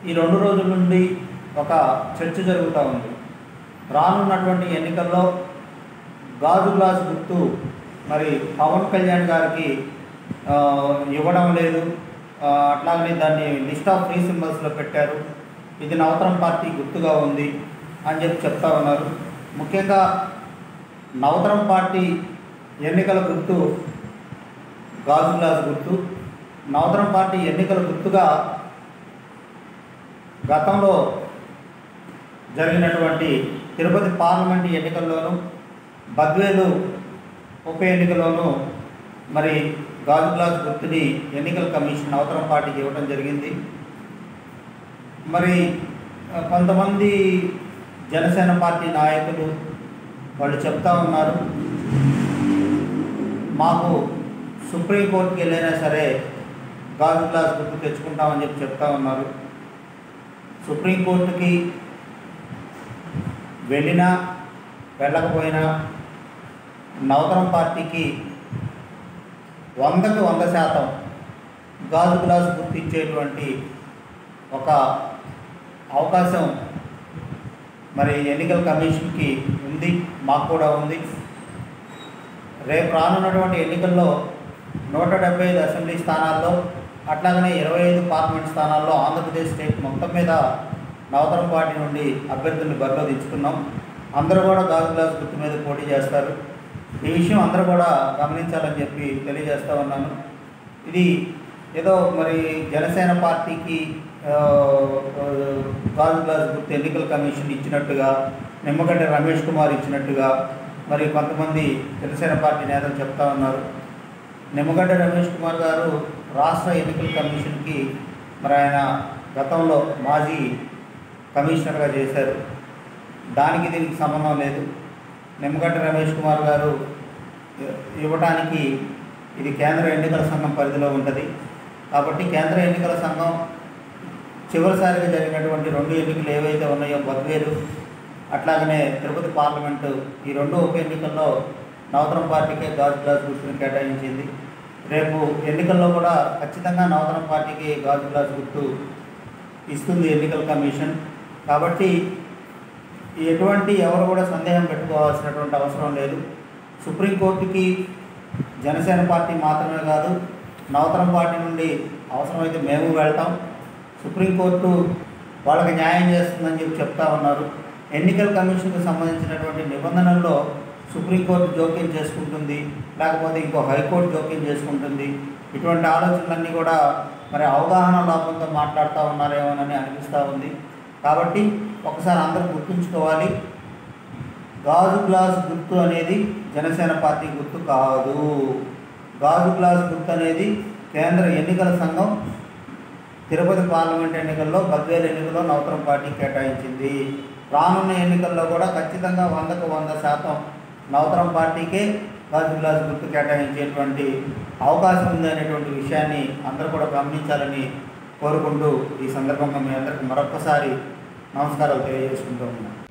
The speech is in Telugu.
ఈ రెండు రోజుల నుండి ఒక చర్చ జరుగుతూ ఉంది రానున్నటువంటి ఎన్నికల్లో గాజు గ్లాస్ గుర్తు మరి పవన్ కళ్యాణ్ గారికి ఆ, ఇవ్వడం లేదు ఆ, అట్లాగనే దాన్ని లిస్ట్ ఆఫ్ ఫ్రీ సింబల్స్లో పెట్టారు ఇది నవతరం పార్టీ గుర్తుగా ఉంది అని చెప్పి చెప్తా ఉన్నారు ముఖ్యంగా నవతరం పార్టీ ఎన్నికల గుర్తు గాజు గ్లాస్ గుర్తు నవతరం పార్టీ ఎన్నికల గుర్తుగా గతంలో జరిగినటువంటి తిరుపతి పార్లమెంట్ ఎన్నికల్లోనూ బద్వేలు ఉప ఎన్నికలోనూ మరి గాజు గ్లాస్ గుర్తుని ఎన్నికల కమిషన్ అవతరం పార్టీకి ఇవ్వడం జరిగింది మరి ఆ, కొంతమంది జనసేన పార్టీ నాయకులు వాళ్ళు చెప్తా ఉన్నారు మాకు సుప్రీంకోర్టుకి వెళ్ళైనా సరే గాజు గ్లాస్ గుర్తు తెచ్చుకుంటామని చెప్పి చెప్తా ఉన్నారు సుప్రీంకోర్టుకి వెళ్ళినా వెళ్ళకపోయినా నవతరం పార్టీకి వందకు వంద శాతం గాజు గ్లాసు గుర్తించేటువంటి ఒక అవకాశం మరి ఎన్నికల కమిషన్కి ఉంది మాకు కూడా ఉంది రేపు రానున్నటువంటి ఎన్నికల్లో నూట డెబ్బై ఐదు అసెంబ్లీ స్థానాల్లో అట్లాగనే ఇరవై ఐదు పార్లమెంట్ స్థానాల్లో ఆంధ్రప్రదేశ్ స్టేట్ మొత్తం మీద నవతరం పార్టీ నుండి అభ్యర్థుల్ని బరిలో దించుకున్నాం అందరూ కూడా గాజు గ్లాస్ గుర్తు మీద పోటీ చేస్తారు ఈ విషయం అందరూ కూడా గమనించాలని చెప్పి తెలియజేస్తా ఉన్నాను ఇది ఏదో మరి జనసేన పార్టీకి ఆ, ఆ, గాజు గ్లాస్ గుర్తు ఎన్నికల కమిషన్ ఇచ్చినట్టుగా నిమ్మగడ్డ రమేష్ కుమార్ ఇచ్చినట్టుగా మరి కొంతమంది జనసేన పార్టీ నేతలు చెప్తా ఉన్నారు నిమ్మగడ్డ రమేష్ కుమార్ గారు రాష్ట్ర ఎన్నికల కమిషన్కి మరి ఆయన గతంలో మాజీ కమిషనర్గా చేశారు దానికి దీనికి సంబంధం లేదు నిమ్మగడ్డ రమేష్ కుమార్ గారు ఇ- ఇవ్వడానికి ఇది కేంద్ర ఎన్నికల సంఘం పరిధిలో ఉంటుంది కాబట్టి కేంద్ర ఎన్నికల సంఘం చివరిసారిగా జరిగినటువంటి రెండు ఎన్నికలు ఏవైతే ఉన్నాయో బద్వేలు అట్లాగనే తిరుపతి పార్లమెంటు ఈ రెండు ఉప ఎన్నికల్లో నవతరం పార్టీకే గాజు గ్లాస్ గుర్తుని కేటాయించింది రేపు ఎన్నికల్లో కూడా ఖచ్చితంగా నవతరం పార్టీకి గాజు గ్లాస్ గుర్తు ఇస్తుంది ఎన్నికల కమిషన్ కాబట్టి ఎటువంటి ఎవరు కూడా సందేహం పెట్టుకోవాల్సినటువంటి అవసరం లేదు సుప్రీంకోర్టుకి జనసేన పార్టీ మాత్రమే కాదు నవతరం పార్టీ నుండి అవసరమైతే మేము వెళ్తాం సుప్రీంకోర్టు వాళ్ళకి న్యాయం చేస్తుందని చెప్పి చెప్తా ఉన్నారు ఎన్నికల కమిషన్కి సంబంధించినటువంటి నిబంధనల్లో సుప్రీంకోర్టు జోక్యం చేసుకుంటుంది లేకపోతే ఇంకో హైకోర్టు జోక్యం చేసుకుంటుంది ఇటువంటి ఆలోచనలన్నీ కూడా మరి అవగాహన లోపంతో మాట్లాడుతూ ఉన్నారేమోనని అనిపిస్తూ ఉంది కాబట్టి ఒకసారి అందరూ గుర్తుంచుకోవాలి గాజు గ్లాస్ గుర్తు అనేది జనసేన పార్టీ గుర్తు కాదు గాజు గ్లాస్ గుర్తు అనేది కేంద్ర ఎన్నికల సంఘం తిరుపతి పార్లమెంట్ ఎన్నికల్లో బద్వేలు ఎన్నికల్లో నవతరం పార్టీ కేటాయించింది రానున్న ఎన్నికల్లో కూడా ఖచ్చితంగా వందకు వంద శాతం నవతరం పార్టీకే గాజు గ్లాస్ గుర్తు కేటాయించేటువంటి అవకాశం ఉంది అనేటువంటి విషయాన్ని అందరూ కూడా గమనించాలని కోరుకుంటూ ఈ సందర్భంగా మీ అందరికీ మరొక్కసారి నమస్కారాలు తెలియజేసుకుంటూ ఉన్నాను